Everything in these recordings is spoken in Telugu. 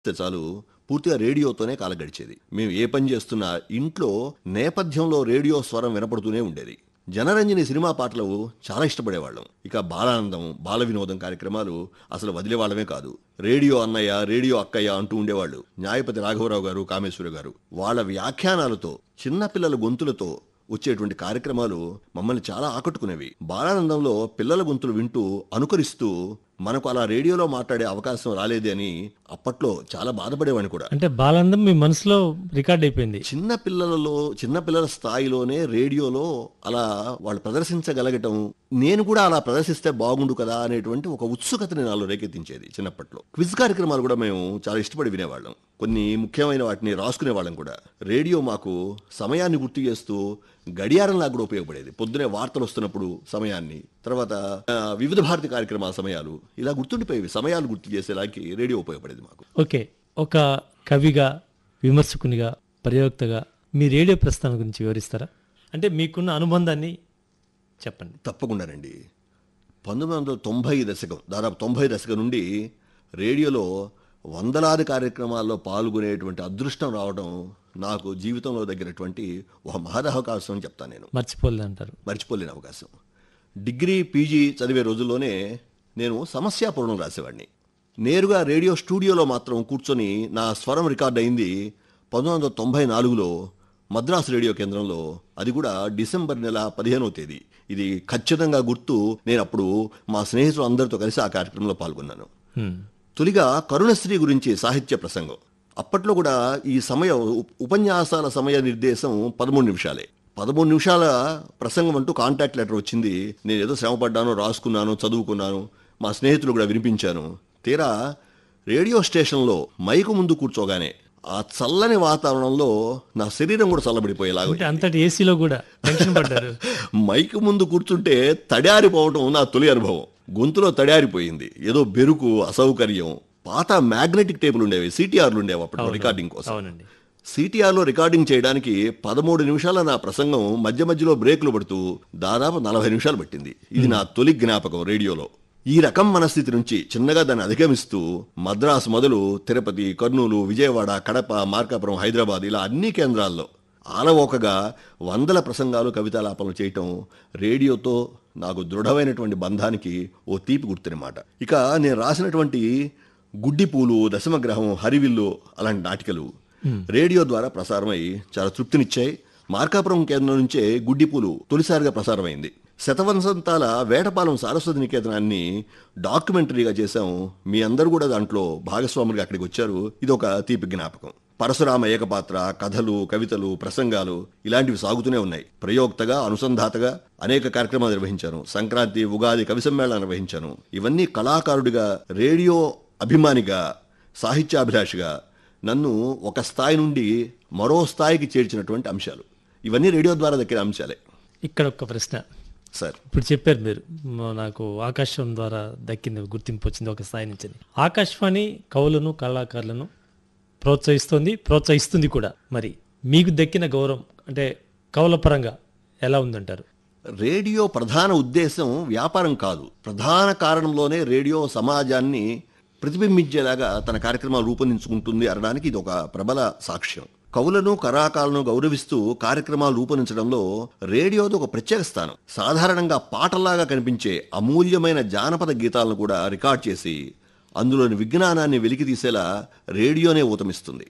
చేస్తే చాలు పూర్తిగా రేడియోతోనే కాలం గడిచేది మేము ఏ పని చేస్తున్నా ఇంట్లో నేపథ్యంలో రేడియో స్వరం వినపడుతూనే ఉండేది జనరంజని సినిమా పాటలు చాలా ఇష్టపడేవాళ్ళం ఇక బాలానందం బాల వినోదం కార్యక్రమాలు అసలు వదిలేవాళ్ళమే కాదు రేడియో అన్నయ్య రేడియో అక్కయ్య అంటూ ఉండేవాళ్ళు న్యాయపతి రాఘవరావు గారు కామేశ్వర గారు వాళ్ళ వ్యాఖ్యానాలతో చిన్నపిల్లల గొంతులతో వచ్చేటువంటి కార్యక్రమాలు మమ్మల్ని చాలా ఆకట్టుకునేవి బాలానందంలో పిల్లల గొంతులు వింటూ అనుకరిస్తూ మనకు అలా రేడియోలో మాట్లాడే అవకాశం రాలేదే అని అప్పట్లో చాలా బాధపడేవాడిని కూడా అంటే బాలానందం మీ మనసులో రికార్డ్ అయిపోయింది చిన్న పిల్లలలో చిన్న పిల్లల స్థాయిలోనే రేడియోలో అలా వాళ్ళు ప్రదర్శించగలగటం నేను కూడా అలా ప్రదర్శిస్తే బాగుండు కదా అనేటువంటి ఒక ఉత్సుకతని నాలో రేకెత్తించేది చిన్నప్పట్లో క్విజ్ కార్యక్రమాలు కూడా మేము చాలా ఇష్టపడి వినేవాళ్ళం కొన్ని ముఖ్యమైన వాటిని రాసుకునే వాళ్ళం కూడా రేడియో మాకు సమయాన్ని గుర్తు చేస్తూ గడియారంలా కూడా ఉపయోగపడేది పొద్దునే వార్తలు వస్తున్నప్పుడు సమయాన్ని తర్వాత ఆ, వివిధ భారతి కార్యక్రమాల సమయాలు ఇలా గుర్తుండిపోయేవి సమయాలు గుర్తు చేసేలాకి రేడియో ఉపయోగపడేది మాకు ఓకే ఒక కవిగా విమర్శకునిగా ప్రయోక్తగా మీ రేడియో ప్రస్థానం గురించి వివరిస్తారా అంటే మీకున్న అనుబంధాన్ని చెప్పండి తప్పకుండానండి పంతొమ్మిది వందల తొంభై దశకం దాదాపు తొంభై దశకం నుండి రేడియోలో వందలాది కార్యక్రమాల్లో పాల్గొనేటువంటి అదృష్టం రావడం నాకు జీవితంలో దగ్గరటువంటి ఒక మహదవకాశం అని చెప్తాను నేను మర్చిపోలేదు అంటారు మర్చిపోలేని అవకాశం డిగ్రీ పీజీ చదివే రోజుల్లోనే నేను సమస్యాపూర్ణం రాసేవాడిని నేరుగా రేడియో స్టూడియోలో మాత్రం కూర్చొని నా స్వరం రికార్డ్ అయింది పంతొమ్మిది వందల తొంభై నాలుగులో మద్రాసు రేడియో కేంద్రంలో అది కూడా డిసెంబర్ నెల పదిహేనవ తేదీ ఇది ఖచ్చితంగా గుర్తు నేను అప్పుడు మా స్నేహితులు అందరితో కలిసి ఆ కార్యక్రమంలో పాల్గొన్నాను హ్మ్. తొలిగా కరుణశ్రీ గురించి సాహిత్య ప్రసంగం అప్పట్లో కూడా ఈ సమయం ఉప్- ఉపన్యాసాల సమయ నిర్దేశం పదమూడు నిమిషాలే పదమూడు నిమిషాల ప్రసంగం అంటూ కాంటాక్ట్ లెటర్ వచ్చింది నేను ఏదో శ్రమపడ్డాను రాసుకున్నాను చదువుకున్నాను మా స్నేహితులు కూడా వినిపించాను తీరా రేడియో స్టేషన్లో మైకు ముందు కూర్చోగానే ఆ చల్లని వాతావరణంలో నా శరీరం కూడా చల్లబడిపోయేలాగా అంటే అంతటి ఏసీలో కూడా టెన్షన్ పడ్డారు మైక్ ముందు కూర్చుంటే తడారిపోవటం నా తొలి అనుభవం గొంతులో తడారిపోయింది ఏదో బెరుకు అసౌకర్యం పాత మ్యాగ్నెటిక్ టేపులు ఉండేవి సిటిఆర్లు ఉండేవి అప్పుడు రికార్డింగ్ కోసం అవునండి సిటిఆర్లో రికార్డింగ్ చేయడానికి పదమూడు నిమిషాల నా ప్రసంగం మధ్య మధ్యలో బ్రేకులు పడుతూ దాదాపు నలభై నిమిషాలు పట్టింది ఇది నా తొలి జ్ఞాపకం రేడియోలో ఈ రకం మనస్థితి నుంచి చిన్నగా దాన్ని అధిగమిస్తూ మద్రాసు మొదలు తిరుపతి కర్నూలు విజయవాడ కడప మార్కాపురం హైదరాబాద్ ఇలా అన్ని కేంద్రాల్లో ఆలవోకగా వందల ప్రసంగాలు కవితాలాపనలు చేయటం రేడియోతో నాకు దృఢమైనటువంటి బంధానికి ఓ తీపి గుర్తునమాట ఇక నేను రాసినటువంటి గుడ్డిపూలు దశమగ్రహం హరివిల్లు అలాంటి నాటికలు రేడియో ద్వారా ప్రసారమై చాలా తృప్తినిచ్చాయి మార్కాపురం కేంద్రం నుంచే గుడ్డిపూలు తొలిసారిగా ప్రసారమైంది శతవంశంతాల వేటపాలెం సారస్వతి నికేతనాన్ని డాక్యుమెంటరీగా చేశాం మీ అందరూ కూడా దాంట్లో భాగస్వాములుగా అక్కడికి వచ్చారు ఇది ఒక తీపి జ్ఞాపకం పరశురామ ఏకపాత్ర కథలు కవితలు ప్రసంగాలు ఇలాంటివి సాగుతూనే ఉన్నాయి ప్రయోక్తగా అనుసంధాతగా అనేక కార్యక్రమాలు నిర్వహించాను సంక్రాంతి ఉగాది కవి సమ్మేళనం నిర్వహించాను ఇవన్నీ కళాకారుడిగా రేడియో అభిమానిగా సాహిత్యాభిలాషిగా నన్ను ఒక స్థాయి నుండి మరో స్థాయికి చేర్చినటువంటి అంశాలు ఇవన్నీ రేడియో ద్వారా దక్కిన అంశాలే ఇక్కడ ఒక ప్రశ్న సార్ ఇప్పుడు చెప్పారు మీరు మ- నాకు ఆకాశవాణి ద్వారా దక్కింది గుర్తింపు వచ్చింది ఒక స్థాయి నుంచి అని. ఆకాశవాణి కవులను కళాకారులను ప్రోత్సహిస్తుంది ప్రోత్సహిస్తుంది కూడా మరి మీకు దక్కిన గౌరవం అంటే కవుల పరంగా ఎలా ఉందంటారు రేడియో ప్రధాన ఉద్దేశం వ్యాపారం కాదు ప్రధాన కారణంలోనే రేడియో సమాజాన్ని ప్రతిబింబించేలాగా తన కార్యక్రమాలు రూపొందించుకుంటుంది అనడానికి ఇది ఒక ప్రబల సాక్ష్యం కవులను కళాకారులను గౌరవిస్తూ కార్యక్రమాలు రూపొందించడంలో రేడియోది ఒక ప్రత్యేక స్థానం సాధారణంగా పాటల్లాగా కనిపించే అమూల్యమైన జానపద గీతాలను కూడా రికార్డ్ చేసి అందులోని విజ్ఞానాన్ని వెలికి తీసేలా రేడియోనే ఊతమిస్తుంది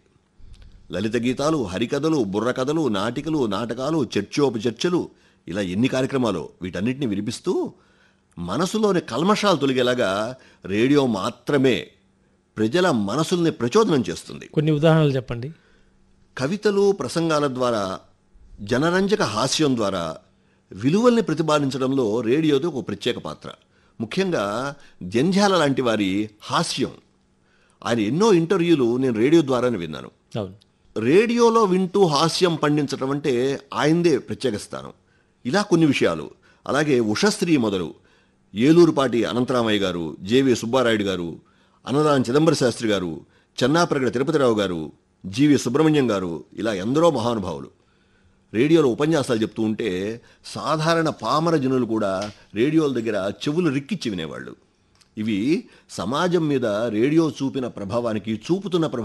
లలిత గీతాలు హరికథలు బుర్రకథలు నాటికలు నాటకాలు చర్చోపచర్చలు ఇలా ఎన్ని కార్యక్రమాలు వీటన్నిటిని వినిపిస్తూ మనసులోని కల్మషాలు తొలగేలాగా రేడియో మాత్రమే ప్రజల మనసుల్ని ప్రచోదనం చేస్తుంది కొన్ని ఉదాహరణలు చెప్పండి కవితలు ప్రసంగాల ద్వారా జనరంజక హాస్యం ద్వారా విలువల్ని ప్రతిపాదించడంలో రేడియోది ఒక ప్రత్యేక పాత్ర ముఖ్యంగా జంధ్యాల లాంటి వారి హాస్యం ఆయన ఎన్నో ఇంటర్వ్యూలు నేను రేడియో ద్వారానే విన్నాను అవును రేడియోలో వింటూ హాస్యం పండించడం అంటే ఆయనదే ప్రత్యేక స్థానం ఇలా కొన్ని విషయాలు అలాగే ఉషశ్రీ మొదలు ఏలూరుపాటి అనంతరామయ్య గారు జేవి సుబ్బారాయుడు గారు అన్నదాన చిదంబర శాస్త్రి గారు చెన్నాప్రగడ తిరుపతిరావు గారు జీవి సుబ్రహ్మణ్యం గారు ఇలా ఎందరో మహానుభావులు రేడియోలో ఉపన్యాసాలు చెప్తూ ఉంటే సాధారణ పామర జనులు కూడా రేడియోల దగ్గర చెవులు రిక్కిచ్చి వినేవాళ్ళు ఇవి సమాజం మీద రేడియో చూపిన ప్రభావానికి చూపుతున్న ప్రభావం